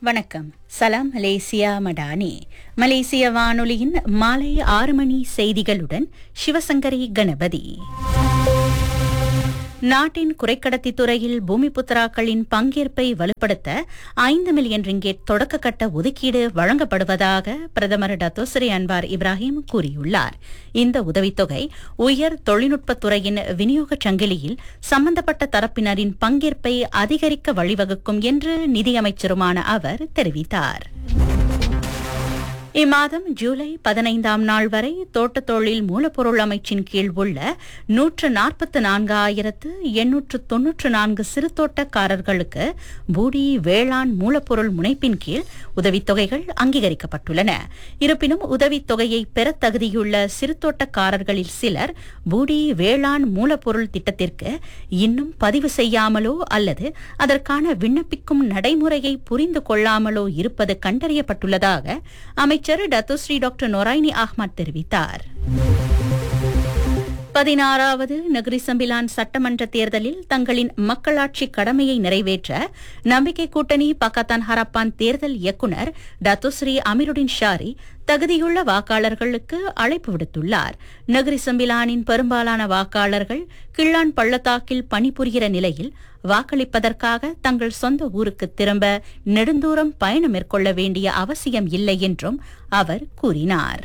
வணக்கம் சலாம் மலேசியா மடானி மலேசிய வானொலியின் மாலை ஆறு மணி செய்திகளுடன் சிவசங்கரி கணபதி நாட்டின் குறைக்கடத்தி துறையில் பூமிபுத்திராக்களின் பங்கேற்பை வலுப்படுத்த ஐந்து மில்லியன் ரிங்கெட் தொடக்க கட்ட ஒதுக்கீடு வழங்கப்படுவதாக பிரதமர் டத்தோஸ்ரீ அன்வார் இப்ராஹிம் கூறியுள்ளார் இந்த உதவித்தொகை உயர் தொழில்நுட்பத் துறையின் விநியோகச் சங்கிலியில் சம்பந்தப்பட்ட தரப்பினரின் பங்கேற்பை அதிகரிக்க வழிவகுக்கும் என்று நிதியமைச்சருமான அவர் தெரிவித்தார் இம்மாதம் ஜூலை பதினைந்தாம் நாள் வரை தோட்டத் தொழில் மூலப்பொருள் அமைச்சின் கீழ் உள்ள நூற்று நாற்பத்து நான்காயிரத்து எண்ணூற்று தொன்னூற்று நான்கு சிறு தோட்டக்காரர்களுக்கு பூடி வேளாண் மூலப்பொருள் முனைப்பின் கீழ் உதவித்தொகைகள் அங்கீகரிக்கப்பட்டுள்ளன இருப்பினும் உதவித்தொகையை பெற தகுதியுள்ள சிறு தோட்டக்காரர்களில் சிலர் பூடி வேளாண் மூலப்பொருள் திட்டத்திற்கு இன்னும் பதிவு செய்யாமலோ அல்லது அதற்கான விண்ணப்பிக்கும் நடைமுறையை புரிந்து கொள்ளாமலோ இருப்பது கண்டறியப்பட்டுள்ளதாக அமைச்சர் டத்துஸ்ரீ டாக்டர் நொராய்னி அஹ்மத் தெரிவித்தார் பதினாறாவது நகரி சம்பிலான் சட்டமன்ற தேர்தலில் தங்களின் மக்களாட்சி கடமையை நிறைவேற்ற நம்பிக்கை கூட்டணி பக்கத்தான் ஹரப்பான் தேர்தல் இயக்குநர் டத்துஸ்ரீ அமீருடின் ஷாரி தகுதியுள்ள வாக்காளர்களுக்கு அழைப்பு விடுத்துள்ளார் நகரி சம்பிலானின் பெரும்பாலான வாக்காளர்கள் கிள்ளான் பள்ளத்தாக்கில் பணிபுரிகிற நிலையில் வாக்களிப்பதற்காக தங்கள் சொந்த ஊருக்கு திரும்ப நெடுந்தூரம் பயணம் மேற்கொள்ள வேண்டிய அவசியம் இல்லை என்றும் அவர் கூறினார்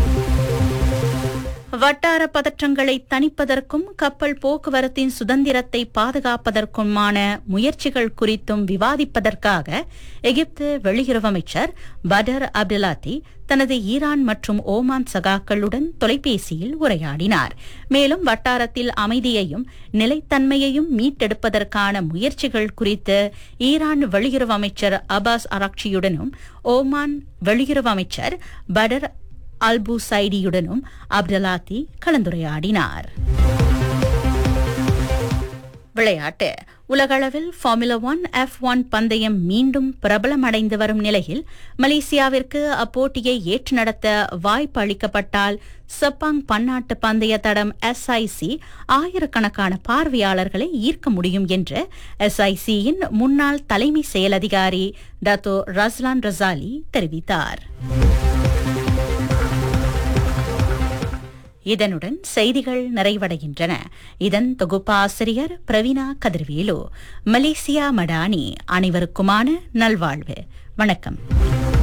வட்டார பதற்றங்களை தணிப்பதற்கும் கப்பல் போக்குவரத்தின் சுதந்திரத்தை பாதுகாப்பதற்குமான முயற்சிகள் குறித்தும் விவாதிப்பதற்காக எகிப்து வெளியுறவு அமைச்சர் படர் அப்துல்லாத்தி தனது ஈரான் மற்றும் ஓமான் சகாக்களுடன் தொலைபேசியில் உரையாடினார் மேலும் வட்டாரத்தில் அமைதியையும் நிலைத்தன்மையையும் மீட்டெடுப்பதற்கான முயற்சிகள் குறித்து ஈரான் வெளியுறவு அமைச்சர் அபாஸ் அராக்சியுடனும் ஓமான் வெளியுறவு அமைச்சர் படர் அல்பு சைடியுடனும் அப்டலாத்தி கலந்துரையாடினார் விளையாட்டு உலகளவில் ஃபார்முலா ஒன் எஃப் ஒன் பந்தயம் மீண்டும் பிரபலமடைந்து வரும் நிலையில் மலேசியாவிற்கு அப்போட்டியை ஏற்று நடத்த வாய்ப்பு அளிக்கப்பட்டால் செப்பாங் பன்னாட்டு பந்தய தடம் எஸ்ஐசி ஆயிரக்கணக்கான பார்வையாளர்களை ஈர்க்க முடியும் என்று எஸ்ஐசியின் முன்னாள் தலைமை செயல் அதிகாரி டத்தோ ரஸ்லான் ரசாலி தெரிவித்தார் இதனுடன் செய்திகள் நிறைவடைகின்றன இதன் தொகுப்பாசிரியர் பிரவீனா கதிர்வேலு மலேசியா மடானி அனைவருக்குமான நல்வாழ்வு வணக்கம்